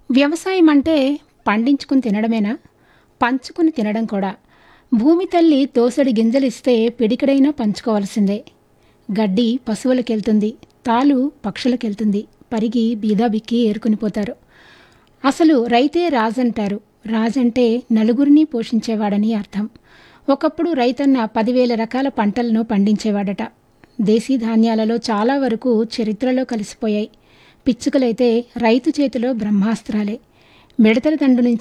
వ్యవసాయం అంటే పండించుకుని తినడమేనా పంచుకుని తినడం కూడా భూమి తల్లి తోసడి గింజలిస్తే పిడికడైనా పంచుకోవాల్సిందే గడ్డి పశువులకెళ్తుంది తాలు పక్షులకెళ్తుంది పరిగి బీదాబిక్కి ఏరుకుని పోతారు అసలు రైతే రాజంటారు రాజంటే నలుగురిని పోషించేవాడని అర్థం ఒకప్పుడు రైతన్న పదివేల రకాల పంటలను పండించేవాడట దేశీ ధాన్యాలలో చాలా వరకు చరిత్రలో కలిసిపోయాయి పిచ్చుకలైతే రైతు చేతిలో బ్రహ్మాస్త్రాలే మిడతల దండు నుంచి